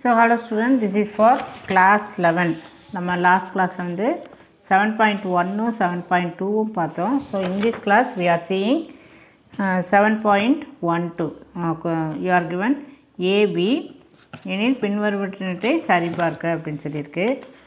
so hello student this is for class eleven நம்ம last கிளாஸில் வந்து செவன் பாயிண்ட் ஒன்னும் செவன் பாயிண்ட் டூவும் பார்த்தோம் so in this class we are seeing seven point one two you are given A B எனில் பின்வருவற்றினத்தை சரிபார்க்க அப்படின்னு சொல்லியிருக்கு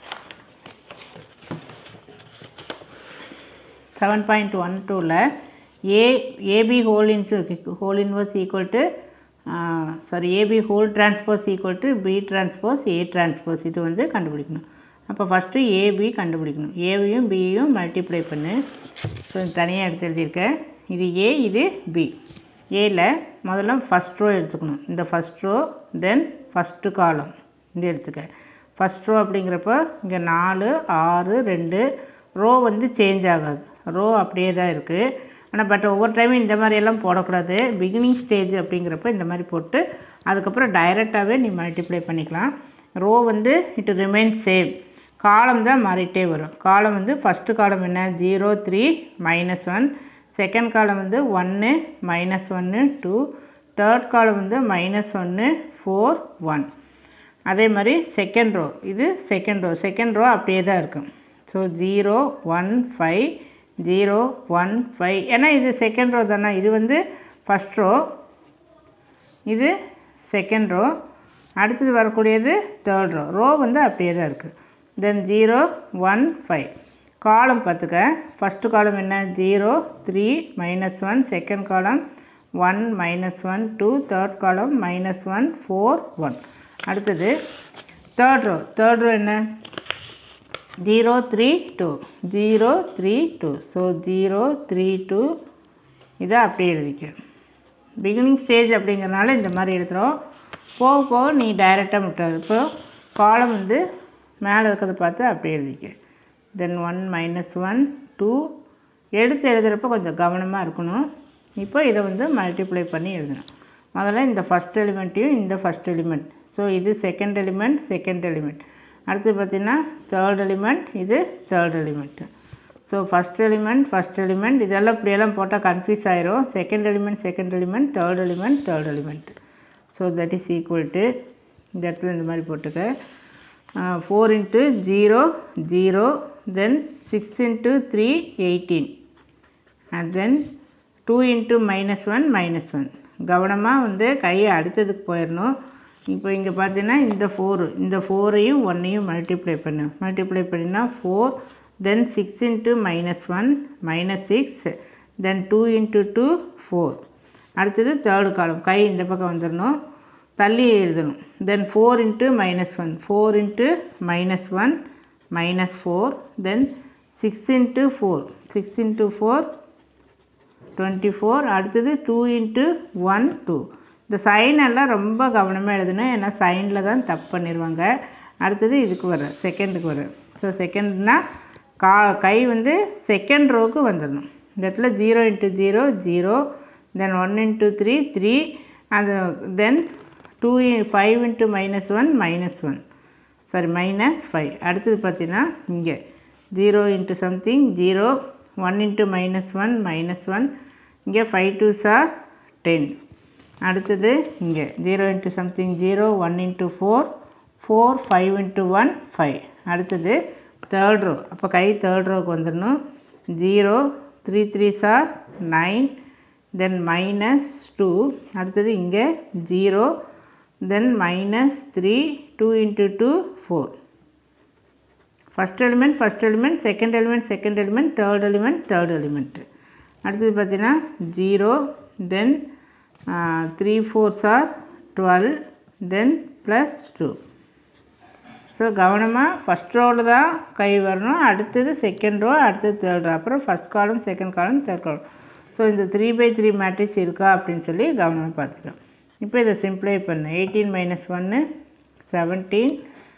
செவன் பாயிண்ட் ஒன் டூவில் ஏ ஏபி ஹோல் இன்ஸ் whole inverse equal to sorry A B whole transpose equal to B transpose A transpose இது வந்து கண்டுபிடிக்கணும் அப்போ ஃபஸ்ட்டு ஏபி கண்டுபிடிக்கணும் ஏவியும் பியையும் மல்டிப்ளை பண்ணு ஸோ தனியாக எடுத்து எழுதியிருக்கேன் இது ஏ இது பி ஏல முதல்ல ஃபஸ்ட் ரோ எடுத்துக்கணும் இந்த ஃபஸ்ட் ரோ தென் ஃபஸ்ட்டு காலம் இது எடுத்துக்க ஃபஸ்ட் ரோ அப்படிங்கிறப்போ இங்கே நாலு ஆறு ரெண்டு ரோ வந்து சேஞ்ச் ஆகாது ரோ அப்படியே தான் இருக்குது ஆனால் பட் ஒவ்வொரு டைமும் இந்த மாதிரியெல்லாம் போடக்கூடாது பிகினிங் ஸ்டேஜ் அப்படிங்கிறப்ப இந்த மாதிரி போட்டு அதுக்கப்புறம் டைரெக்டாகவே நீ மல்டிப்ளை பண்ணிக்கலாம் ரோ வந்து இட் ரிமைன் சேம் காலம் தான் மாறிட்டே வரும் காலம் வந்து ஃபஸ்ட்டு காலம் என்ன zero three minus one second column வந்து ஒன்று மைனஸ் ஒன்று டூ தேர்ட் காலம் வந்து மைனஸ் ஒன்று ஃபோர் ஒன் அதே மாதிரி செகண்ட் ரோ இது செகண்ட் ரோ செகண்ட் ரோ அப்படியே தான் இருக்கும் so zero one five zero one five ஏன்னா இது செகண்ட் ரோ தானே இது வந்து ஃபஸ்ட் ரோ இது செகண்ட் ரோ அடுத்தது வரக்கூடியது தேர்ட் ரோ ரோ வந்து அப்படியே தான் இருக்குது தென் ஜீரோ ஒன் ஃபைவ் காலம் பார்த்துக்க ஃபஸ்ட்டு காலம் என்ன zero three minus one second column one minus one two third column minus one four one அடுத்தது தேர்ட் ரோ தேர்ட் ரோ என்ன zero three two zero three two so zero three two இதை அப்படியே எழுதிக்க beginning stage அப்படிங்கிறனால இந்த மாதிரி எழுதுகிறோம் போக போக நீ டைரெக்டாக விட்டாரு இப்போ காலம் வந்து மேலே இருக்கிறத பார்த்து அப்படியே எழுதிக்க then one minus one two எடுத்து எழுதுகிறப்ப கொஞ்சம் கவனமாக இருக்கணும் இப்போ இதை வந்து மல்டிப்ளை பண்ணி எழுதணும் முதல்ல இந்த ஃபஸ்ட் எலிமெண்ட்டையும் இந்த ஃபஸ்ட் எலிமெண்ட் ஸோ இது செகண்ட் எலிமெண்ட் செகண்ட் எலிமெண்ட் அடுத்து பார்த்திங்கன்னா தேர்ட் எலிமெண்ட் இது third element so first element first element இதெல்லாம் இப்படியெல்லாம் போட்டால் கன்ஃபியூஸ் ஆயிரும் second element second element third element third element so that is equal to இந்த இடத்துல இந்த மாதிரி போட்டுக்க four into zero zero then six into three eighteen and then two into minus one minus one கவனமாக வந்து கையை அடுத்ததுக்கு போயிடணும் இப்போ இங்கே பார்த்தீங்கன்னா இந்த ஃபோரு இந்த ஃபோரையும் ஒன்னையும் மல்டிப்ளை பண்ணு மல்டிப்ளை பண்ணினா four then six into minus one minus six then two into two four அடுத்தது தேர்டு காலம் கை இந்த பக்கம் வந்துடணும் தள்ளி எழுதணும் then four into minus one four into minus one minus four then six into four six into four twenty four அடுத்தது two into one two இந்த sign எல்லாம் ரொம்ப கவனமாக எழுதணும் ஏன்னா சைனில் தான் தப்பு பண்ணிடுவாங்க அடுத்தது இதுக்கு வர செகண்டுக்கு வர ஸோ செகண்ட்னா கா கை வந்து செகண்ட் ரோவுக்கு வந்துடணும் இந்த இடத்துல zero into zero zero then one into three three அது then two five into minus one minus one sorry minus five அடுத்தது பார்த்தீங்கன்னா இங்கே zero into something zero one into minus one minus one இங்கே five two sir ten அடுத்தது இங்கே zero into something zero one into four four five into one five அடுத்தது third row அப்போ கை third ரோவுக்கு வந்துடணும் zero three three sir nine தென் minus two அடுத்தது இங்கே zero then minus three two into two four first element first element second element second element third element third element அடுத்தது பார்த்தீங்கன்னா zero then three fours are twelve then plus two so கவனமாக first ரோவில் தான் கை வரணும் அடுத்தது second row அடுத்தது third row அப்புறம் first column second column third column so இந்த த்ரீ பை த்ரீ மேட்ரிக்ஸ் இருக்கா அப்படின்னு சொல்லி கவனமாக பார்த்துக்கலாம் இப்போ இதை சிம்ப்ளை பண்ணு எயிட்டீன் மைனஸ் ஒன்று seventeen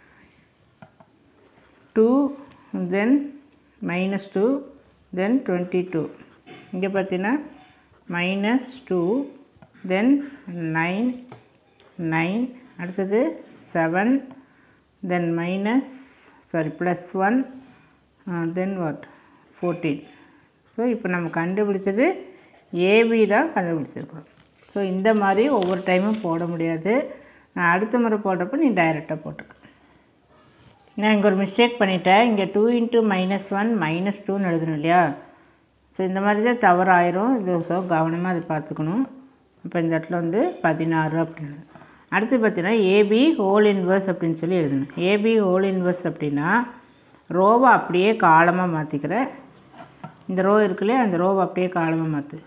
two then minus two then twenty two இங்கே பார்த்தீங்கன்னா minus two then nine nine அடுத்தது seven then minus sorry plus one then what fourteen so இப்போ நம்ம கண்டுபிடிச்சது ஏபி தான் கண்டுபிடிச்சிருக்கோம் ஸோ இந்த மாதிரி ஒவ்வொரு டைமும் போட முடியாது நான் அடுத்த முறை போடுறப்ப நீ டைரெக்டாக போட்டுக்க நான் இங்கே ஒரு மிஸ்டேக் பண்ணிட்டேன் இங்கே two into minus one minus டூன்னு எழுதணும் இல்லையா ஸோ இந்த மாதிரி தான் தவறாயிரும் இது ஸோ கவனமாக அதை பார்த்துக்கணும் இப்போ இந்த இடத்துல வந்து பதினாறு அப்படின்னு அடுத்து பார்த்தீங்கன்னா ஏபி ஹோல் இன்வர்ஸ் அப்படின்னு சொல்லி எழுதணும் ஏபி ஹோல் இன்வர்ஸ் அப்படின்னா ரோவை அப்படியே காலமாக மாற்றிக்கிற இந்த ரோ இருக்குல்லையா அந்த ரோவை அப்படியே காலமாக மாற்று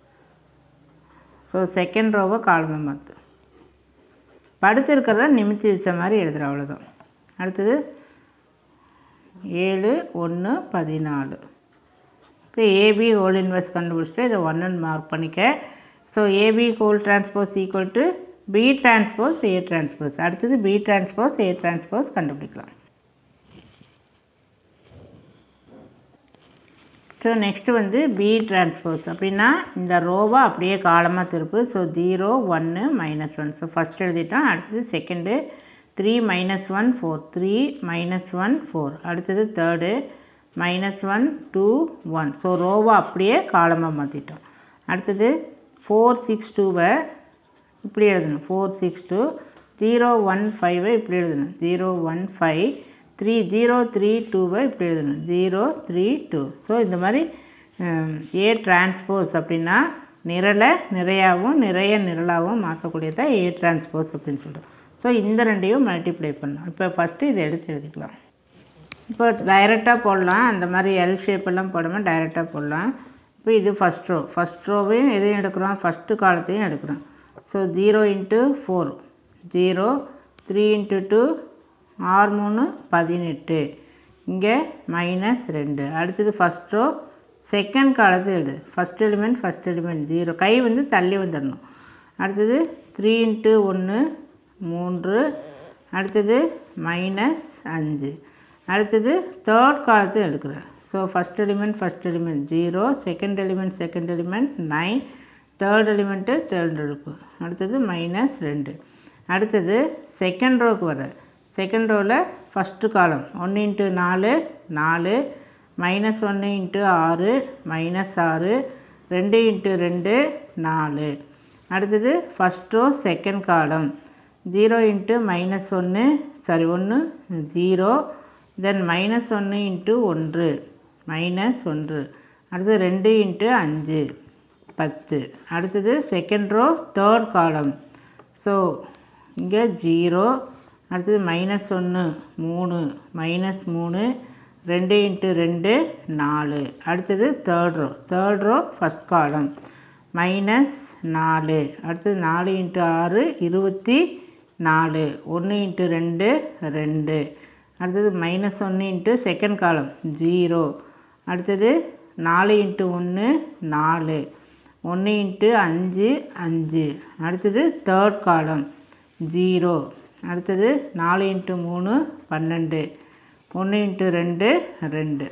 ஸோ செகண்ட் ரோவை காலமாக மாற்று படுத்து இருக்கிறத நிமித்தி வச்ச மாதிரி எழுதுகிற அவ்வளோதான் அடுத்தது ஏழு ஒன்று பதினாலு இப்போ ஏபி ஹோல் இன்வெர்ஸ் கண்டுபிடிச்சிட்டு இதை ஒன்றுன்னு மார்க் பண்ணிக்க so A B whole transpose equal to B transpose A transpose அடுத்தது பி டிரான்ஸ்போஸ் ஏ டிரான்ஸ்போஸ் கண்டுபிடிக்கலாம் ஸோ நெக்ஸ்ட்டு வந்து பி டிரான்ஸ்போஸ் அப்படின்னா இந்த ரோவை அப்படியே காலமாக திருப்பு ஸோ ஜீரோ ஒன்று மைனஸ் ஒன் ஸோ ஃபஸ்ட் எழுதிட்டோம் அடுத்தது second three minus one four three minus one four அடுத்தது third minus one two one so ரோவை அப்படியே காலமாக மாற்றிட்டோம் அடுத்தது ஃபோர் சிக்ஸ் டூவை இப்படி எழுதணும் four six two zero one ஃபைவை இப்படி எழுதணும் zero one five three zero three டூவை இப்படி எழுதணும் ஜீரோ த்ரீ டூ ஸோ இந்த மாதிரி ஏ டிரான்ஸ்போஸ் அப்படின்னா நிரலை நிறையாவும் நிறைய நிரலாகவும் மாற்றக்கூடியதான் ஏ டிரான்ஸ்போஸ் அப்படின்னு சொல்கிறோம் ஸோ இந்த ரெண்டையும் மல்டிப்ளை பண்ணலாம் இப்போ ஃபஸ்ட்டு இதை எடுத்து எழுதிக்கலாம் இப்போ டைரெக்டாக போடலாம் அந்த மாதிரி எல் ஷேப்பெல்லாம் போடாமல் டைரெக்டாக போடலாம் இப்போ இது ஃபஸ்ட் ரோ ஃபஸ்ட் ரோவையும் எதையும் எடுக்கிறோம் ஃபஸ்ட்டு காலத்தையும் எடுக்கிறோம் so zero into four zero three into two ஆறு மூணு பதினெட்டு இங்கே மைனஸ் ரெண்டு அடுத்தது ஃபஸ்ட் ரோ செகண்ட் காலத்து எழுது first element first element zero கை வந்து தள்ளி வந்துடணும் அடுத்தது த்ரீ இன்ட்டு ஒன்று மூன்று அடுத்தது மைனஸ் அஞ்சு அடுத்தது தேர்ட் காலத்து எடுக்கிறேன் so first element first element zero second element second element nine third element third எழுப்பு அடுத்தது மைனஸ் ரெண்டு அடுத்தது செகண்ட் ரோவுக்கு வர செகண்ட் ரோவில் ஃபஸ்ட்டு காலம் ஒன்று இன்ட்டு நாலு நாலு மைனஸ் ஒன்று இன்ட்டு ஆறு மைனஸ் ஆறு ரெண்டு இன்ட்டு ரெண்டு நாலு அடுத்தது first row second column zero into minus ஒன்று சாரி ஒன்று ஜீரோ தென் மைனஸ் ஒன்று இன்ட்டு ஒன்று மைனஸ் ஒன்று அடுத்தது ரெண்டு இன்ட்டு அஞ்சு பத்து அடுத்தது second row third column so இங்கே ஜீரோ அடுத்தது மைனஸ் ஒன்று மூணு மைனஸ் மூணு ரெண்டு இன்ட்டு ரெண்டு நாலு அடுத்தது third row third row first column minus நாலு அடுத்தது நாலு இன்ட்டு ஆறு இருபத்தி நாலு ஒன்று இன்ட்டு ரெண்டு ரெண்டு அடுத்தது மைனஸ் ஒன்று இன்ட்டு செகண்ட் காலம் ஜீரோ அடுத்தது நாலு இன்ட்டு ஒன்று நாலு ஒன்று இன்ட்டு அஞ்சு அஞ்சு அடுத்தது தேர்ட் காலம் ஜீரோ அடுத்தது நாலு இன்ட்டு மூணு பன்னெண்டு ஒன்று இன்ட்டு ரெண்டு ரெண்டு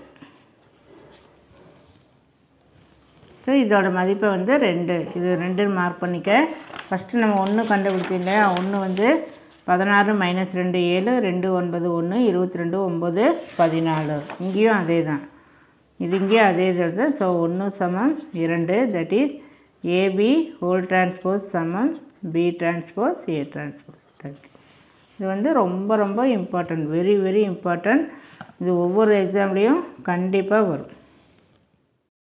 ஸோ இதோட மதிப்பை வந்து ரெண்டு இது ரெண்டுன்னு மார்க் பண்ணிக்க ஃபஸ்ட்டு நம்ம ஒன்று கண்டுபிடிச்சோம் இல்லையா ஒன்று வந்து பதினாறு மைனஸ் ரெண்டு ஏழு ரெண்டு ஒன்பது ஒன்று இருபத்தி ரெண்டு ஒம்பது பதினாலு இங்கேயும் அதே தான் இது இங்கேயும் அதே இது ஸோ ஒன்று சமம் இரண்டு that is A B whole transpose சமம் B transpose A transpose thank you இது வந்து ரொம்ப ரொம்ப இம்பார்ட்டன்ட் வெரி வெரி இம்பார்ட்டன்ட் இது ஒவ்வொரு எக்ஸாம்லேயும் கண்டிப்பாக வரும்